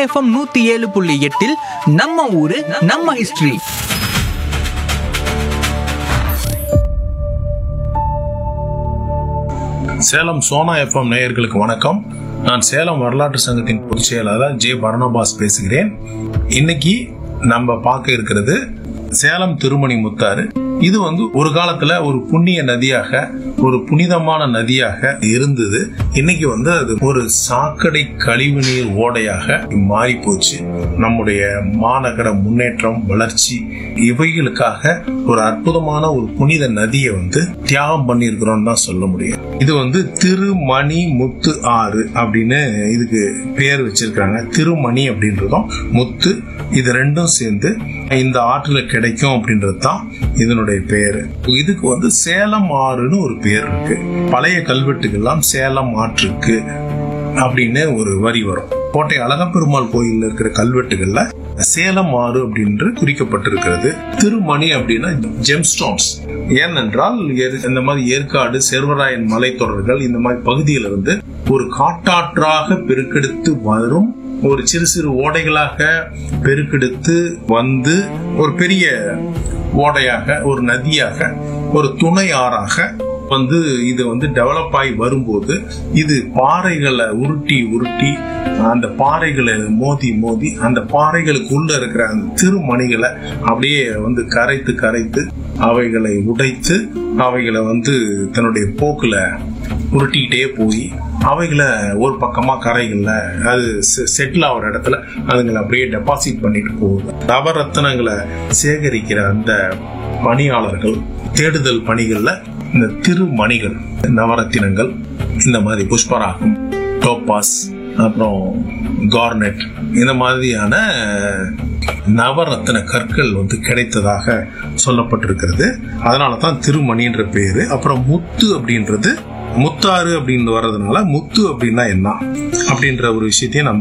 FM நூத்தி ஏழு புள்ளி எட்டில் நம்ம ஊரு நம்ம ஹிஸ்டரி சேலம் சோனா எஃப்எம் நேயர்களுக்கு வணக்கம் நான் சேலம் வரலாற்று சங்கத்தின் பொதுச் செயலாளர் ஜே பரணபாஸ் பேசுகிறேன் இன்னைக்கு நம்ம பார்க்க இருக்கிறது சேலம் திருமணி முத்தாறு இது வந்து ஒரு காலத்துல ஒரு புண்ணிய நதியாக ஒரு புனிதமான நதியாக இருந்தது இன்னைக்கு வந்து அது ஒரு சாக்கடை கழிவுநீர் ஓடையாக மாறி போச்சு நம்முடைய மாநகர முன்னேற்றம் வளர்ச்சி இவைகளுக்காக ஒரு அற்புதமான ஒரு புனித நதியை வந்து தியாகம் பண்ணியிருக்கிறோம் தான் சொல்ல முடியும் இது வந்து திருமணி முத்து ஆறு அப்படின்னு இதுக்கு பேர் வச்சிருக்காங்க திருமணி அப்படின்றதும் முத்து இது ரெண்டும் சேர்ந்து இந்த ஆற்றுல கிடைக்கும் அப்படின்றது தான் இதனுடைய பேரு இதுக்கு வந்து சேலம் ஆறுன்னு ஒரு பேர் இருக்கு பழைய கல்வெட்டுக்கெல்லாம் சேலம் ஆற்றுக்கு அப்படின்னு ஒரு வரி வரும் கோட்டை அழகப்பெருமாள் கோயில்ல இருக்கிற கல்வெட்டுகள்ல சேலம் ஆறு அப்படின்று குறிக்கப்பட்டிருக்கிறது திருமணி அப்படின்னா ஜெம்ஸ்டோன்ஸ் ஏனென்றால் ஏற்- இந்த மாதிரி ஏற்காடு சேர்வராயன் மலைத்தொடர்கள் இந்த மாதிரி பகுதியில இருந்து ஒரு காட்டாற்றாக பெருக்கெடுத்து வரும் ஒரு சிறு சிறு ஓடைகளாக பெருக்கெடுத்து வந்து ஒரு பெரிய ஓடையாக ஒரு நதியாக ஒரு துணை ஆறாக வந்து இது வந்து டெவலப் ஆகி வரும்போது இது பாறைகளை உருட்டி உருட்டி அந்த பாறைகளை மோதி மோதி அந்த பாறைகளுக்குள்ள இருக்கிற அந்த திருமணிகளை அப்படியே வந்து கரைத்து கரைத்து அவைகளை உடைத்து அவைகளை வந்து தன்னுடைய போக்குல உருட்டிக்கிட்டே போய் அவைகளை ஒரு பக்கமா கரைகள்ல அது செட்டில் ஆகிற இடத்துல அதுங்களை அப்படியே டெபாசிட் பண்ணிட்டு போகுது நவரத்தினங்களை சேகரிக்கிற அந்த பணியாளர்கள் தேடுதல் பணிகள்ல இந்த திருமணிகள் நவரத்தினங்கள் இந்த மாதிரி புஷ்பராகம் டோப்பாஸ் அப்புறம் கார்னெட் இந்த மாதிரியான நவரத்தின கற்கள் வந்து கிடைத்ததாக சொல்லப்பட்டிருக்கிறது அதனால தான் திருமணின்ற பேரு அப்புறம் முத்து அப்படின்றது முத்தாறு அப்படின்னு வர்றதுனால முத்து அப்படின்னா என்ன அப்படின்ற ஒரு விஷயத்தையும் நம்ம